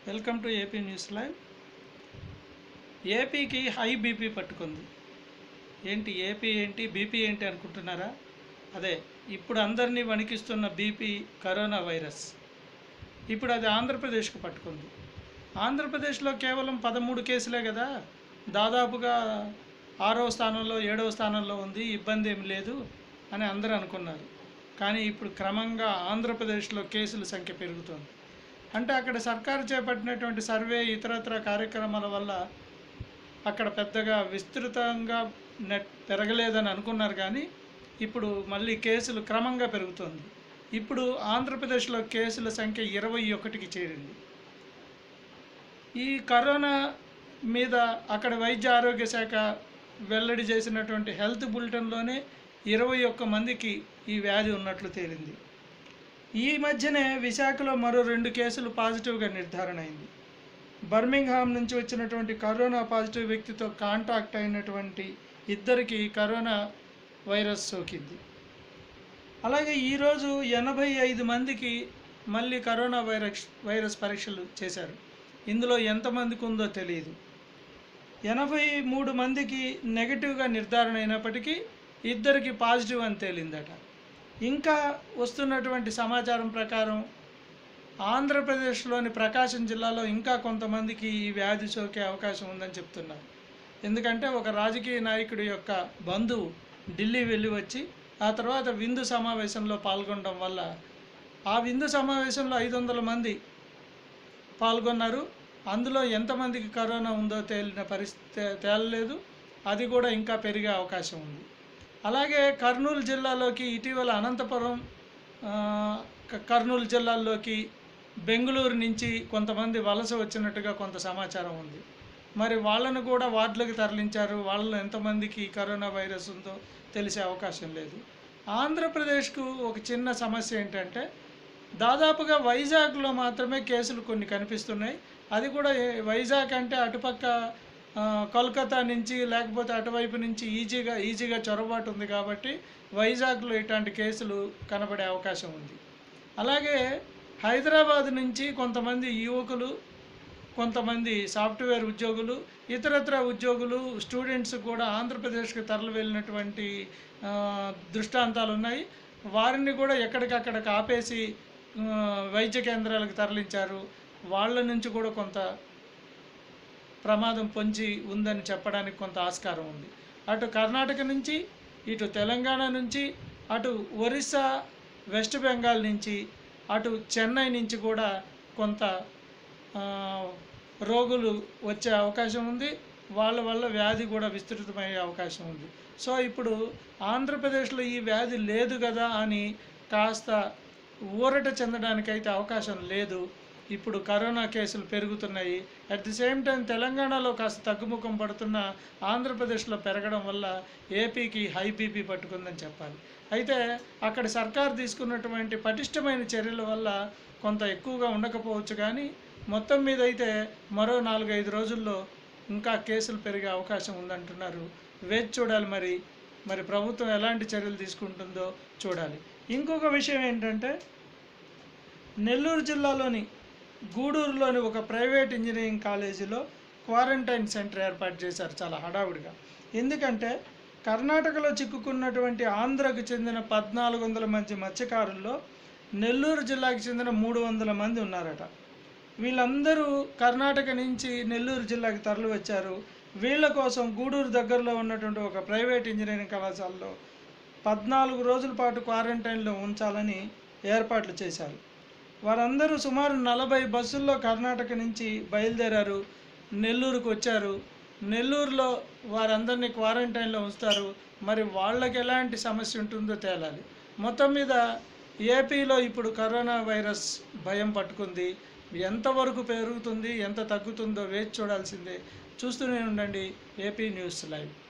welcome to AP news live ఏపీకి high BP పట్టుకుంది ఏంటి ఏపీ ఏంటి బీపీ ఏంటి అనుకుంటున్నారా అదే ఇప్పుడు అందరినీ వణికిస్తున్న బీపీ కరోనా వైరస్ ఇప్పుడు అది ఆంధ్రప్రదేశ్కి పట్టుకుంది ఆంధ్రప్రదేశ్లో కేవలం పదమూడు కేసులే కదా దాదాపుగా ఆరవ స్థానంలో ఏడవ స్థానంలో ఉంది ఇబ్బంది ఏమి లేదు అని అందరూ అనుకున్నారు కానీ ఇప్పుడు క్రమంగా ఆంధ్రప్రదేశ్లో కేసుల సంఖ్య పెరుగుతుంది అంటే అక్కడ సర్కారు చేపట్టినటువంటి సర్వే ఇతరత్ర కార్యక్రమాల వల్ల అక్కడ పెద్దగా విస్తృతంగా నెట్ పెరగలేదని అనుకున్నారు కానీ ఇప్పుడు మళ్ళీ కేసులు క్రమంగా పెరుగుతుంది ఇప్పుడు ఆంధ్రప్రదేశ్లో కేసుల సంఖ్య ఇరవై ఒకటికి చేరింది ఈ కరోనా మీద అక్కడ వైద్య ఆరోగ్య శాఖ వెల్లడి చేసినటువంటి హెల్త్ బులెటిన్లోనే ఇరవై ఒక్క మందికి ఈ వ్యాధి ఉన్నట్లు తేలింది ఈ మధ్యనే విశాఖలో మరో రెండు కేసులు పాజిటివ్గా నిర్ధారణ అయింది బర్మింగ్హామ్ నుంచి వచ్చినటువంటి కరోనా పాజిటివ్ వ్యక్తితో కాంటాక్ట్ అయినటువంటి ఇద్దరికి కరోనా వైరస్ సోకింది అలాగే ఈరోజు ఎనభై ఐదు మందికి మళ్ళీ కరోనా వైరస్ వైరస్ పరీక్షలు చేశారు ఇందులో ఎంతమందికి ఉందో తెలియదు ఎనభై మూడు మందికి నెగటివ్గా నిర్ధారణ అయినప్పటికీ ఇద్దరికి పాజిటివ్ అని తేలిందట ఇంకా వస్తున్నటువంటి సమాచారం ప్రకారం ఆంధ్రప్రదేశ్లోని ప్రకాశం జిల్లాలో ఇంకా కొంతమందికి ఈ వ్యాధి సోకే అవకాశం ఉందని చెప్తున్నారు ఎందుకంటే ఒక రాజకీయ నాయకుడి యొక్క బంధువు ఢిల్లీ వెళ్ళి వచ్చి ఆ తర్వాత విందు సమావేశంలో పాల్గొనడం వల్ల ఆ విందు సమావేశంలో ఐదు వందల మంది పాల్గొన్నారు అందులో ఎంతమందికి కరోనా ఉందో తేలిన పరిస్థితి తేలలేదు అది కూడా ఇంకా పెరిగే అవకాశం ఉంది అలాగే కర్నూలు జిల్లాలోకి ఇటీవల అనంతపురం ఆ, క- కర్నూలు జిల్లాల్లోకి బెంగళూరు నుంచి కొంతమంది వలస వచ్చినట్టుగా కొంత సమాచారం ఉంది మరి వాళ్ళను కూడా వార్డులకు తరలించారు వాళ్ళలో ఎంతమందికి కరోనా వైరస్ ఉందో తెలిసే అవకాశం లేదు ఆంధ్రప్రదేశ్కు ఒక చిన్న సమస్య ఏంటంటే దాదాపుగా వైజాగ్లో మాత్రమే కేసులు కొన్ని కనిపిస్తున్నాయి అది కూడా ఏ- వైజాగ్ అంటే అటుపక్క ఆ, కోల్కతా నుంచి లేకపోతే అటువైపు నుంచి ఈజీగా ఈజీగా చొరబాటు ఉంది కాబట్టి వైజాగ్లో ఇట్లాంటి కేసులు కనబడే అవకాశం ఉంది అలాగే హైదరాబాద్ నుంచి కొంతమంది యువకులు కొంతమంది సాఫ్ట్వేర్ ఉద్యోగులు ఇతరత్ర ఉద్యోగులు స్టూడెంట్స్ కూడా ఆంధ్రప్రదేశ్కి తరలి వెళ్ళినటువంటి ఆ, దృష్టాంతాలు ఉన్నాయి వారిని కూడా ఎక్కడికక్కడ ఆపేసి ఆ, వైద్య కేంద్రాలకు తరలించారు వాళ్ళ నుంచి కూడా కొంత ప్రమాదం పొంచి ఉందని చెప్పడానికి కొంత ఆస్కారం ఉంది అటు కర్ణాటక నుంచి ఇటు తెలంగాణ నుంచి అటు ఒరిస్సా వెస్ట్ బెంగాల్ నుంచి అటు చెన్నై నుంచి కూడా కొంత ఆ, రోగులు వచ్చే అవకాశం ఉంది వాళ్ళ వల్ల వ్యాధి కూడా విస్తృతమయ్యే అవకాశం ఉంది సో ఇప్పుడు ఆంధ్రప్రదేశ్లో ఈ వ్యాధి లేదు కదా అని కాస్త ఊరట చెందడానికైతే అవకాశం లేదు ఇప్పుడు కరోనా కేసులు పెరుగుతున్నాయి అట్ ది సేమ్ టైం తెలంగాణలో కాస్త తగ్గుముఖం పడుతున్న ఆంధ్రప్రదేశ్లో పెరగడం వల్ల ఏపీకి హై బీపీ పట్టుకుందని చెప్పాలి అయితే అక్కడ సర్కార్ తీసుకున్నటువంటి పటిష్టమైన చర్యల వల్ల కొంత ఎక్కువగా ఉండకపోవచ్చు కానీ మొత్తం మీద అయితే మరో నాలుగైదు రోజుల్లో ఇంకా కేసులు పెరిగే అవకాశం ఉందంటున్నారు వేచి చూడాలి మరి మరి ప్రభుత్వం ఎలాంటి చర్యలు తీసుకుంటుందో చూడాలి ఇంకొక విషయం ఏంటంటే నెల్లూరు జిల్లాలోని గూడూరులోని ఒక ప్రైవేట్ ఇంజనీరింగ్ కాలేజీలో క్వారంటైన్ సెంటర్ ఏర్పాటు చేశారు చాలా హడావుడిగా ఎందుకంటే కర్ణాటకలో చిక్కుకున్నటువంటి ఆంధ్రకు చెందిన పద్నాలుగు వందల మంది మత్స్యకారుల్లో నెల్లూరు జిల్లాకి చెందిన మూడు వందల మంది ఉన్నారట వీళ్ళందరూ కర్ణాటక నుంచి నెల్లూరు జిల్లాకి తరలి వచ్చారు వీళ్ళ కోసం గూడూరు దగ్గరలో ఉన్నటువంటి ఒక ప్రైవేట్ ఇంజనీరింగ్ కళాశాలలో పద్నాలుగు రోజుల పాటు క్వారంటైన్లో ఉంచాలని ఏర్పాట్లు చేశారు వారందరూ సుమారు నలభై బస్సుల్లో కర్ణాటక నుంచి బయలుదేరారు నెల్లూరుకు వచ్చారు నెల్లూరులో వారందరినీ క్వారంటైన్లో ఉంచుతారు మరి వాళ్ళకి ఎలాంటి సమస్య ఉంటుందో తేలాలి మొత్తం మీద ఏపీలో ఇప్పుడు కరోనా వైరస్ భయం పట్టుకుంది ఎంతవరకు పెరుగుతుంది ఎంత తగ్గుతుందో వేచి చూడాల్సిందే చూస్తూనే ఉండండి ఏపీ న్యూస్ లైవ్